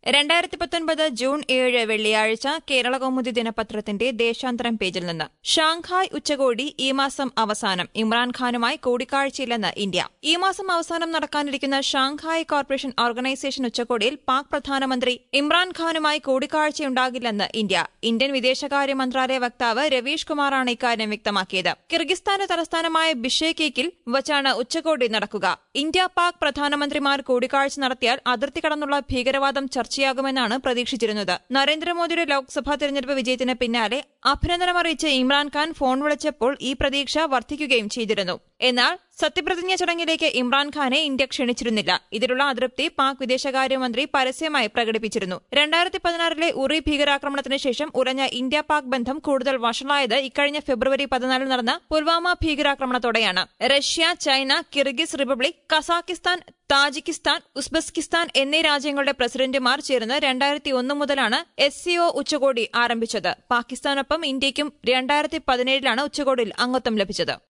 രണ്ടായിരത്തി പത്തൊൻപത് ജൂൺ ഏഴ് വെള്ളിയാഴ്ച കേരള കൗമുദി ദിനപത്രത്തിന്റെ ദേശാന്തരം പേജിൽ നിന്ന് ഷാങ്ഹായ് ഉച്ചകോടി ഈ മാസം അവസാനം ഇമ്രാൻഖാനുമായി കൂടിക്കാഴ്ചയില്ലെന്ന് ഇന്ത്യ ഈ മാസം അവസാനം നടക്കാനിരിക്കുന്ന ഷാങ്ഹായ് കോർപ്പറേഷൻ ഓർഗനൈസേഷൻ ഉച്ചകോടിയിൽ പാക് പ്രധാനമന്ത്രി ഇമ്രാൻഖാനുമായി കൂടിക്കാഴ്ചയുണ്ടാകില്ലെന്ന് ഇന്ത്യ ഇന്ത്യൻ വിദേശകാര്യ മന്ത്രാലയ വക്താവ് രവീഷ് കുമാറാണ് ഇക്കാര്യം വ്യക്തമാക്കിയത് കിർഗിസ്ഥാന്റെ തലസ്ഥാനമായ ബിഷേക്കേക്കിൽ വച്ചാണ് ഉച്ചകോടി നടക്കുക ഇന്ത്യ പാക് പ്രധാനമന്ത്രിമാർ കൂടിക്കാഴ്ച നടത്തിയാൽ അതിർത്തി കടന്നുള്ള ഭീകരവാദം ചർച്ചയാകുമെന്നാണ് പ്രതീക്ഷിച്ചിരുന്നത് നരേന്ദ്രമോദിയുടെ ലോക്സഭാ തെരഞ്ഞെടുപ്പ് വിജയത്തിന് പിന്നാലെ അഭിനന്ദനമറിയിച്ച് ഇമ്രാൻഖാൻ ഫോൺ വിളിച്ചപ്പോൾ ഈ പ്രതീക്ഷ വർദ്ധിക്കുകയും ചെയ്തിരുന്നു എന്നാൽ സത്യപ്രതിജ്ഞ ചടങ്ങിലേക്ക് ഇമ്രാൻഖാനെ ഇന്ത്യ ക്ഷണിച്ചിരുന്നില്ല ഇതിലുള്ള അതൃപ്തി പാക് വിദേശകാര്യമന്ത്രി പരസ്യമായി പ്രകടിപ്പിച്ചിരുന്നു രണ്ടായിരത്തി പതിനാറിലെ ഉറി ഭീകരാക്രമണത്തിന് ശേഷം ഉറഞ്ഞ ഇന്ത്യ പാക് ബന്ധം കൂടുതൽ വഷളായത് ഇക്കഴിഞ്ഞ ഫെബ്രുവരി പതിനാലിൽ നടന്ന പുൽവാമ ഭീകരാക്രമണത്തോടെയാണ് Russia China Kyrgyz Republic Kazakhstan Tajikistan Uzbekistan എന്നീ രാജ്യങ്ങളുടെ പ്രസിഡന്റുമാർ ചേർന്ന് രണ്ടായിരത്തി ഒന്ന് മുതലാണ് എസ് സിഒ ഉച്ചകോടി ആരംഭിച്ചത് പാകിസ്ഥാനൊപ്പം ഇന്ത്യയ്ക്കും രണ്ടായിരത്തി പതിനേഴിലാണ് ഉച്ചകോടിയിൽ അംഗത്വം ലഭിച്ചത്